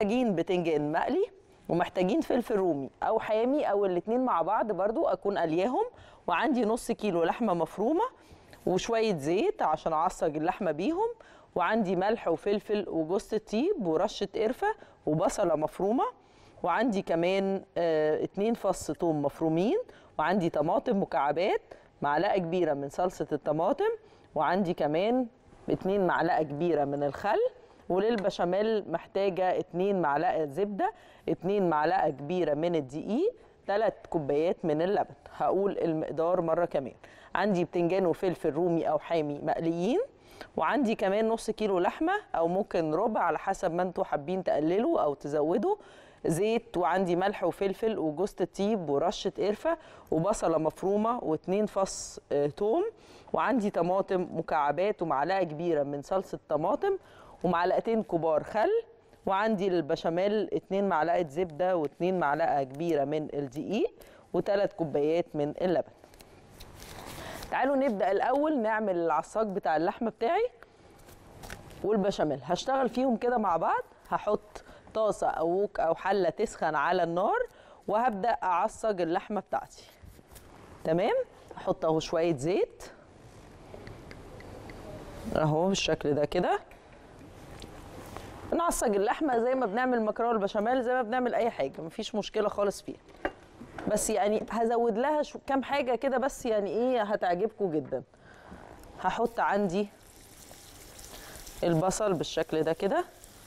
محتاجين بتنجان مقلي ومحتاجين فلفل رومي او حامي او الاتنين مع بعض برضو اكون قلياهم وعندي نص كيلو لحمه مفرومه وشويه زيت عشان اعصج اللحمه بيهم وعندي ملح وفلفل وجوز الطيب ورشه قرفه وبصله مفرومه وعندي كمان آه اتنين فص ثوم مفرومين وعندي طماطم مكعبات معلقه كبيره من صلصه الطماطم وعندي كمان اتنين معلقه كبيره من الخل وللبشاميل محتاجه اتنين معلقه زبده اتنين معلقه كبيره من الدقيق ثلاث كوبايات من اللبن هقول المقدار مره كمان عندي بتنجان وفلفل رومي او حامي مقليين وعندي كمان نص كيلو لحمه او ممكن ربع على حسب ما انتوا حابين تقللوا او تزودوا زيت وعندي ملح وفلفل وجوز الطيب ورشه قرفه وبصله مفرومه واتنين فص آه، توم وعندي طماطم مكعبات ومعلقه كبيره من صلصه طماطم ومعلقتين كبار خل وعندي للبشاميل اتنين معلقه زبده واتنين معلقه كبيره من الدقيق وثلاث كوبايات من اللبن تعالوا نبدا الاول نعمل العصاج بتاع اللحمه بتاعي والبشاميل هشتغل فيهم كده مع بعض هحط طاسه او ووك او حله تسخن على النار وهبدا اعصج اللحمه بتاعتي تمام احط اهو شويه زيت اهو بالشكل ده كده نعصج اللحمه زي ما بنعمل مكرونه البشاميل زي ما بنعمل اي حاجه مفيش مشكله خالص فيها بس يعني هزود لها شو كام حاجه كده بس يعني ايه هتعجبكم جدا هحط عندي البصل بالشكل ده كده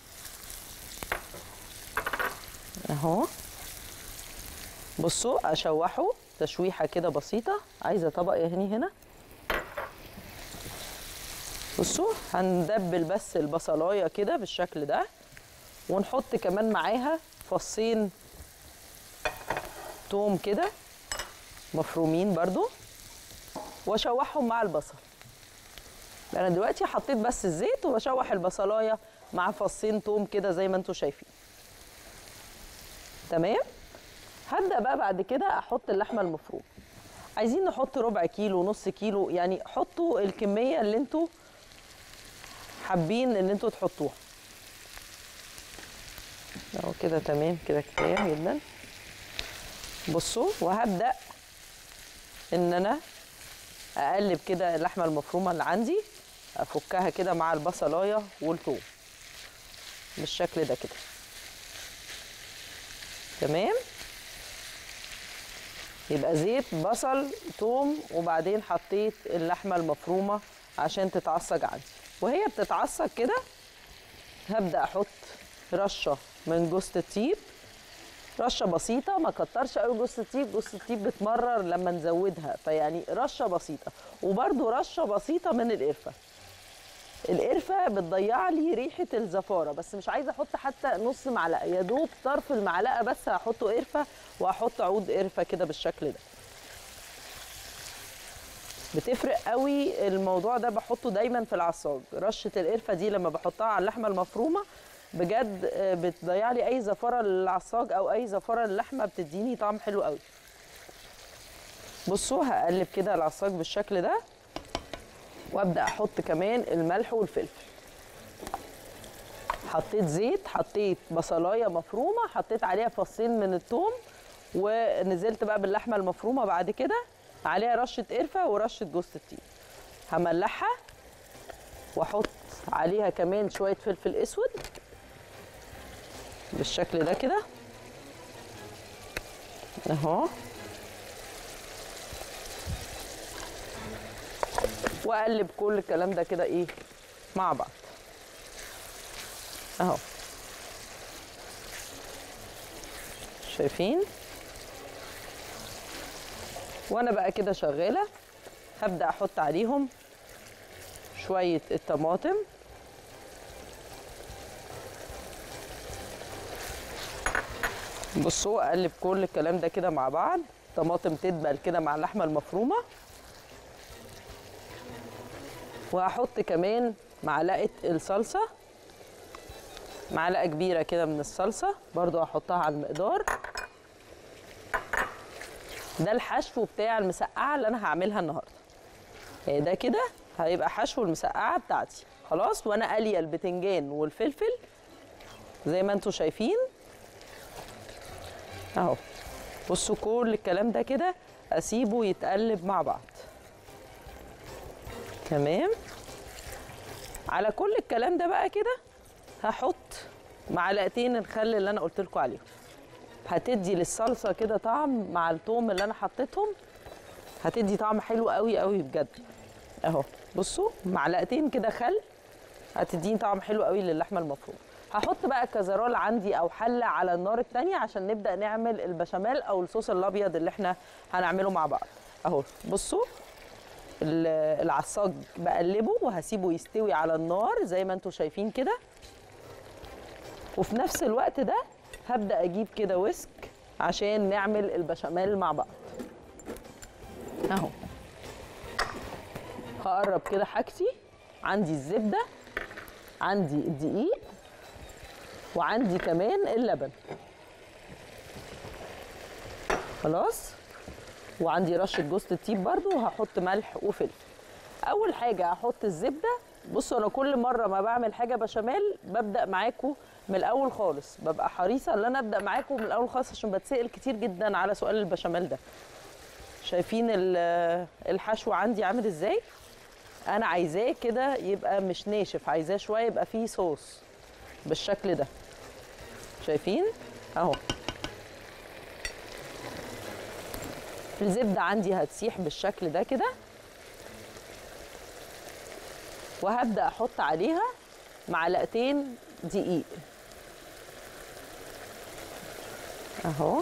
اهو بصوا اشوحه تشويحه كده بسيطه عايزه طبق يا هني هنا بصوا هندبل بس البصلايه كده بالشكل ده ونحط كمان معاها فصين توم كده مفرومين برضو واشوحهم مع البصل انا دلوقتي حطيت بس الزيت وبشوح البصلايه مع فصين توم كده زي ما انتم شايفين تمام هبدا بقى بعد كده احط اللحمه المفرومه عايزين نحط ربع كيلو نص كيلو يعني حطوا الكميه اللي انتوا حابين ان انتوا تحطوها اهو كده تمام كده كفايه جدا بصوا وهبدا ان انا اقلب كده اللحمه المفرومه اللي عندي افكها كده مع البصلايه والثوم بالشكل ده كده تمام يبقى زيت بصل ثوم وبعدين حطيت اللحمه المفرومه عشان تتعصج عندي وهي بتتعصج كده هبدا احط رشه من جوز الطيب رشه بسيطه ما كترش قوي جوز الطيب جوز الطيب بتمرر لما نزودها فيعني رشه بسيطه وبرده رشه بسيطه من القرفه القرفه بتضيع لي ريحه الزفاره بس مش عايزه احط حتى نص معلقه يا دوب طرف المعلقه بس هحطه قرفه وهحط عود قرفه كده بالشكل ده بتفرق قوي الموضوع ده بحطه دايما في العصاج رشه القرفه دي لما بحطها على اللحمه المفرومه بجد آه، بتضيع لي اي زفاره للعصاج او اي زفاره للحمه بتديني طعم حلو قوي بصوا هقلب كده العصاج بالشكل ده وابدا احط كمان الملح والفلفل حطيت زيت حطيت بصلايه مفرومه حطيت عليها فصين من الثوم ونزلت بقى باللحمه المفرومه بعد كده عليها رشه قرفه ورشه جوز الطيب هملحها واحط عليها كمان شويه فلفل اسود بالشكل ده كده اهو واقلب كل الكلام ده كده ايه مع بعض اهو شايفين وانا بقى كده شغاله هبدا احط عليهم شويه الطماطم بصوا اقلب كل الكلام ده كده مع بعض طماطم تدبل كده مع اللحمه المفرومه وهحط كمان معلقه الصلصه معلقه كبيره كده من الصلصه برضو هحطها على المقدار ده الحشو بتاع المسقعه اللي انا هعملها النهارده يعني ده كده هيبقى حشو المسقعه بتاعتي خلاص وانا قاليه البتنجان والفلفل زي ما انتم شايفين اهو بصوا كل الكلام ده كده اسيبه يتقلب مع بعض تمام على كل الكلام ده بقى كده هحط معلقتين الخل اللي انا قلت لكم عليهم هتدي للصلصه كده طعم مع الثوم اللي انا حطيتهم هتدي طعم حلو قوي قوي بجد اهو بصوا معلقتين كده خل هتديني طعم حلو قوي للحمه المفرومه هحط بقى كزرول عندي او حله على النار التانية عشان نبدا نعمل البشاميل او الصوص الابيض اللي احنا هنعمله مع بعض اهو بصوا ال- العصاج بقلبه وهسيبه يستوي على النار زي ما انتم شايفين كده وفي نفس الوقت ده هبدا اجيب كده ويسك عشان نعمل البشاميل مع بعض اهو هقرب كده حاجتي عندي الزبده عندي الدقيق وعندي كمان اللبن خلاص وعندي رشه جوز الطيب برضو وهحط ملح وفلفل اول حاجه هحط الزبده بصوا انا كل مره ما بعمل حاجه بشاميل ببدا معاكم من الاول خالص ببقى حريصه ان انا ابدا معاكم من الاول خالص عشان بتسال كتير جدا على سؤال البشاميل ده شايفين ال- الحشو عندي عامل ازاي انا عايزاه كده يبقى مش ناشف عايزاه شويه يبقى فيه صوص بالشكل ده شايفين اهو الزبده عندي هتسيح بالشكل ده كده وهبدا احط عليها معلقتين دقيق اهو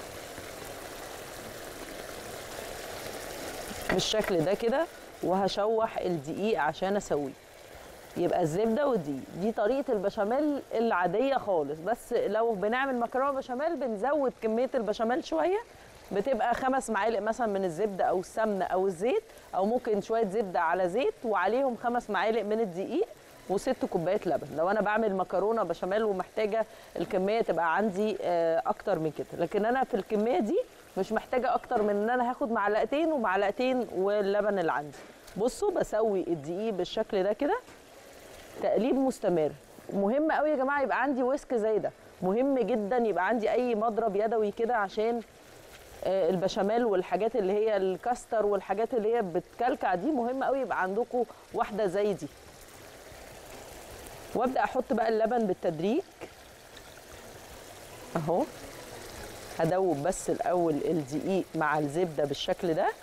بالشكل ده كده وهشوح الدقيق عشان اسويه يبقى الزبده والدقيق دي طريقه البشاميل العاديه خالص بس لو بنعمل مكرونه بشاميل بنزود كميه البشاميل شويه بتبقى خمس معالق مثلا من الزبده او السمنه او الزيت او ممكن شويه زبده على زيت وعليهم خمس معالق من الدقيق وست كوبايات لبن لو انا بعمل مكرونه بشاميل ومحتاجه الكميه تبقى عندي آه، اكتر من كده لكن انا في الكميه دي مش محتاجه اكتر من ان انا هاخد معلقتين ومعلقتين واللبن اللي عندي بصوا بسوي الدقيق بالشكل ده كده تقليب مستمر مهم قوي يا جماعه يبقى عندي ويسك زي ده مهم جدا يبقى عندي اي مضرب يدوي كده عشان آه، البشاميل والحاجات اللي هي الكاستر والحاجات اللي هي بتكلكع دي مهم قوي يبقى عندكم واحده زي دي وابدا احط بقى اللبن بالتدريج اهو هدوب بس الاول الدقيق مع الزبده بالشكل ده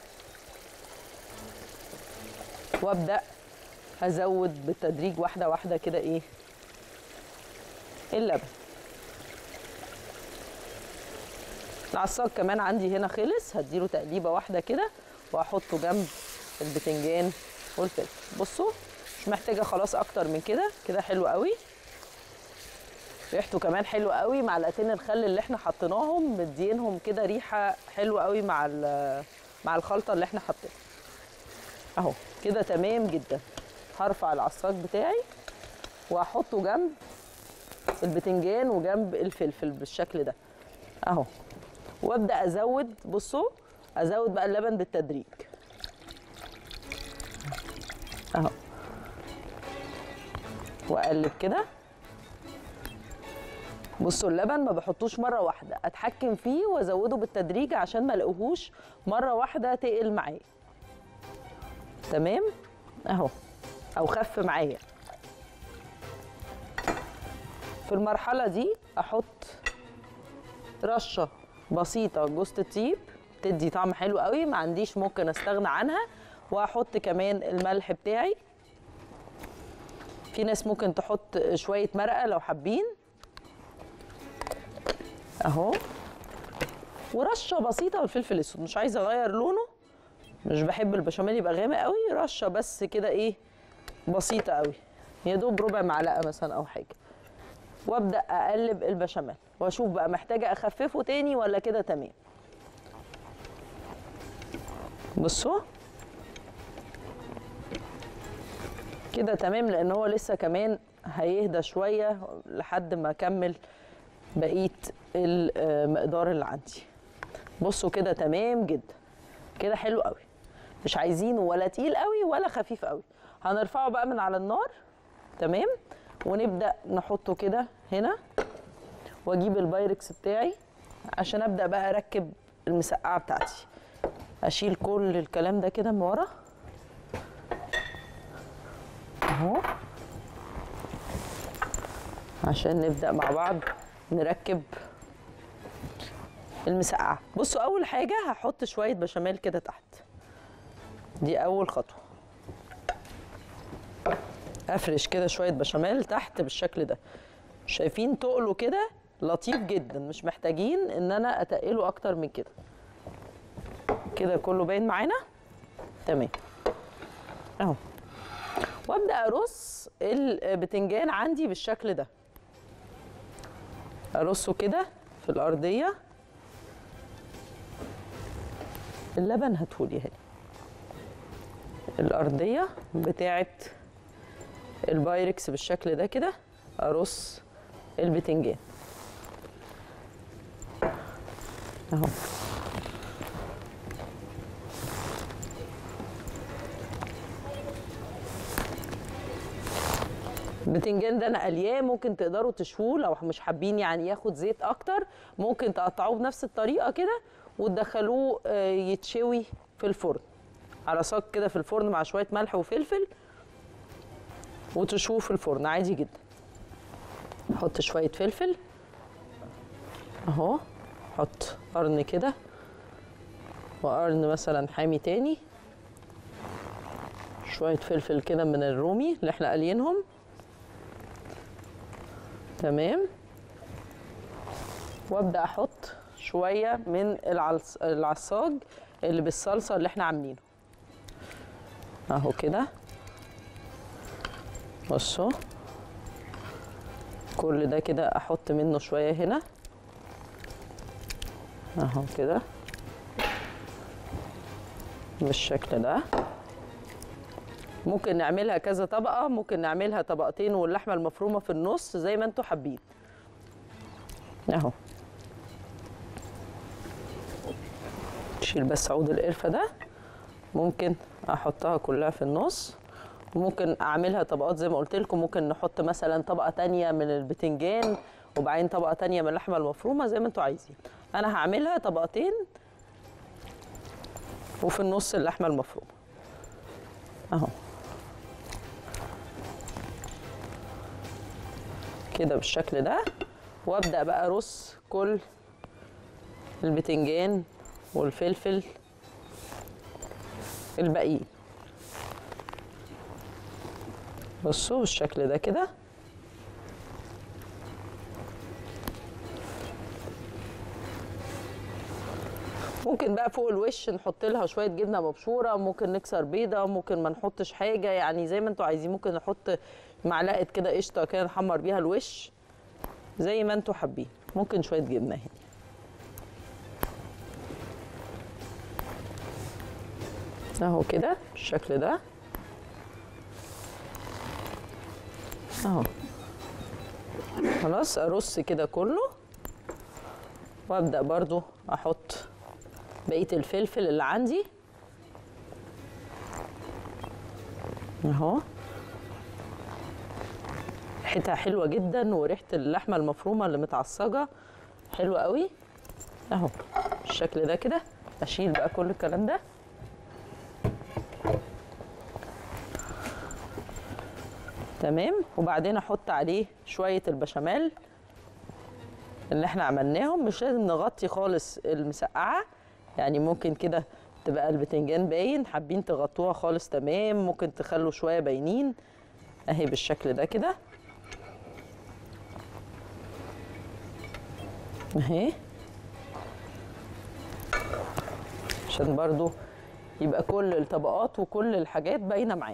وابدا هزود بالتدريج واحده واحده كده ايه اللبن العصاج كمان عندي هنا خلص هديله تقليبه واحده كده واحطه جنب البتنجان والفلفل بصوا مش محتاجه خلاص اكتر من كده كده حلو قوي ريحته كمان حلوه قوي معلقتين الخل اللي احنا حطيناهم مدينهم كده ريحه حلوه قوي مع ال- مع الخلطه اللي احنا حاطينها اهو كده تمام جدا هرفع العصاج بتاعي واحطه جنب البتنجان وجنب الفلفل بالشكل ده اهو وابدا ازود بصوا ازود بقى اللبن بالتدريج اهو واقلب كده بصوا اللبن ما بحطوش مره واحده اتحكم فيه وازوده بالتدريج عشان ما الاقيهوش مره واحده تقل معايا تمام اهو او خف معايا في المرحله دي احط رشه بسيطه جوز الطيب تدي طعم حلو قوي ما عنديش ممكن استغنى عنها واحط كمان الملح بتاعي في ناس ممكن تحط شويه مرقه لو حابين اهو ورشه بسيطه والفلفل الاسود مش عايزه اغير لونه مش بحب البشاميل يبقى غامق قوي رشه بس كده ايه بسيطه قوي يا دوب ربع معلقه مثلا او حاجه وابدا اقلب البشاميل واشوف بقى محتاجه اخففه تاني ولا كده تمام بصوا كده تمام لان هو لسه كمان هيهدى شويه لحد ما اكمل بقيه المقدار اللي عندي بصوا كده تمام جدا كده حلو قوي مش عايزينه ولا تقيل قوي ولا خفيف قوي هنرفعه بقى من على النار تمام ونبدا نحطه كده هنا واجيب البايركس بتاعي عشان ابدا بقى اركب المسقعه بتاعتي اشيل كل الكلام ده كده من ورا اهو عشان نبدا مع بعض نركب المسقعه بصوا اول حاجه هحط شويه بشاميل كده تحت دي اول خطوه افرش كده شويه بشاميل تحت بالشكل ده شايفين تقله كده لطيف جدا مش محتاجين ان انا اتقله اكتر من كده كده كله باين معانا تمام اهو وابدا ارص البتنجان عندي بالشكل ده ارصه كده في الارضيه اللبن هاتهولي هنا الارضيه بتاعت البايركس بالشكل ده كده ارص البتنجان اهو البتنجان ده انا قلياه ممكن تقدروا تشووه لو مش حابين يعني ياخد زيت اكتر ممكن تقطعوه بنفس الطريقه كده وتدخلوه آه، يتشوي في الفرن على صاج كده في الفرن مع شويه ملح وفلفل وتشوه في الفرن عادي جدا حط شويه فلفل اهو حط قرن كده وقرن مثلا حامي تاني شويه فلفل كده من الرومي اللي احنا قالينهم تمام وابدا احط شويه من العص... العصاج اللي بالصلصه اللي احنا عاملينه اهو كده بصوا كل ده كده احط منه شويه هنا اهو كده بالشكل ده ممكن نعملها كذا طبقة ممكن نعملها طبقتين واللحمة المفرومة في النص زي ما انتوا حابين اهو شيل بس عود القرفة ده ممكن احطها كلها في النص وممكن اعملها طبقات زي ما قلت لكم ممكن نحط مثلا طبقة تانية من البتنجان وبعدين طبقة تانية من اللحمة المفرومة زي ما انتوا عايزين انا هعملها طبقتين وفي النص اللحمة المفرومة اهو كده بالشكل ده وابدا بقى ارص كل البتنجان والفلفل الباقيين بصوا بالشكل ده كده ممكن بقى فوق الوش نحط لها شويه جبنه مبشوره ممكن نكسر بيضه ممكن ما نحطش حاجه يعني زي ما انتوا عايزين ممكن نحط معلقه كده قشطه كده نحمر بيها الوش زي ما انتوا حابين ممكن شويه جبنه هنا اهو كده بالشكل ده اهو خلاص ارص كده كله وابدا برضو احط بقيه الفلفل اللي عندي اهو ريحتها حلوه جدا وريحه اللحمه المفرومه اللي متعصجه حلوه قوي اهو بالشكل ده كده اشيل بقى كل الكلام ده تمام وبعدين احط عليه شويه البشاميل اللي احنا عملناهم مش لازم نغطي خالص المسقعه يعني ممكن كده تبقى البتنجان باين حابين تغطوها خالص تمام ممكن تخلوا شويه باينين اهي بالشكل ده كده اهي عشان برضو يبقى كل الطبقات وكل الحاجات باينه معانا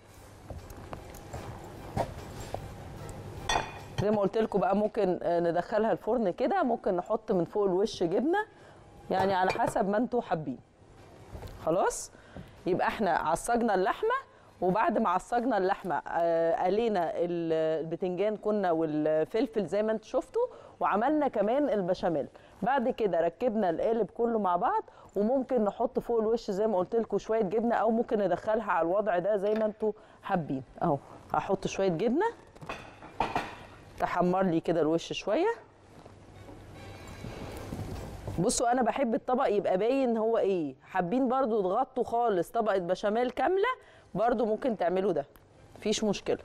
زي ما قلت لكم بقى ممكن آه، ندخلها الفرن كده ممكن نحط من فوق الوش جبنه يعني على حسب ما انتوا حابين خلاص يبقى احنا عصجنا اللحمه وبعد ما عصجنا اللحمه آه، قلينا ال- البتنجان كنا والفلفل زي ما انتوا شفتوا وعملنا كمان البشاميل بعد كده ركبنا القالب كله مع بعض وممكن نحط فوق الوش زي ما قلت لكم شويه جبنه او ممكن ندخلها على الوضع ده زي ما انتوا حابين اهو هحط شويه جبنه تحمر لي كده الوش شويه بصوا انا بحب الطبق يبقى باين هو ايه حابين برضو تغطوا خالص طبقه بشاميل كامله برضو ممكن تعملوا ده مفيش مشكله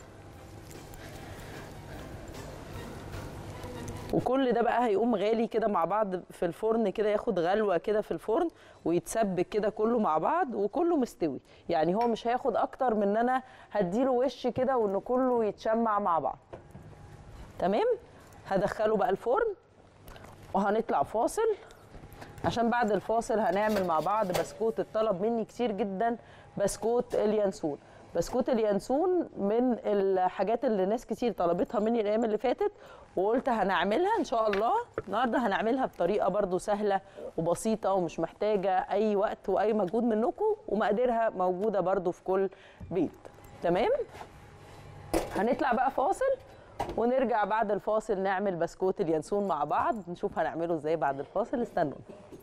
وكل ده بقى هيقوم غالي كده مع بعض في الفرن كده ياخد غلوه كده في الفرن ويتسبك كده كله مع بعض وكله مستوي يعني هو مش هياخد اكتر من ان انا هديله وش كده وان كله يتشمع مع بعض تمام هدخله بقى الفرن وهنطلع فاصل عشان بعد الفاصل هنعمل مع بعض بسكوت الطلب مني كتير جدا بسكوت اليانسون بسكوت اليانسون من الحاجات اللي ناس كتير طلبتها مني الايام اللي فاتت وقلت هنعملها ان شاء الله النهارده هنعملها بطريقه برضو سهله وبسيطه ومش محتاجه اي وقت واي مجهود منكم ومقاديرها موجوده برضو في كل بيت تمام هنطلع بقى فاصل ونرجع بعد الفاصل نعمل بسكوت اليانسون مع بعض نشوف هنعمله ازاي بعد الفاصل استنوا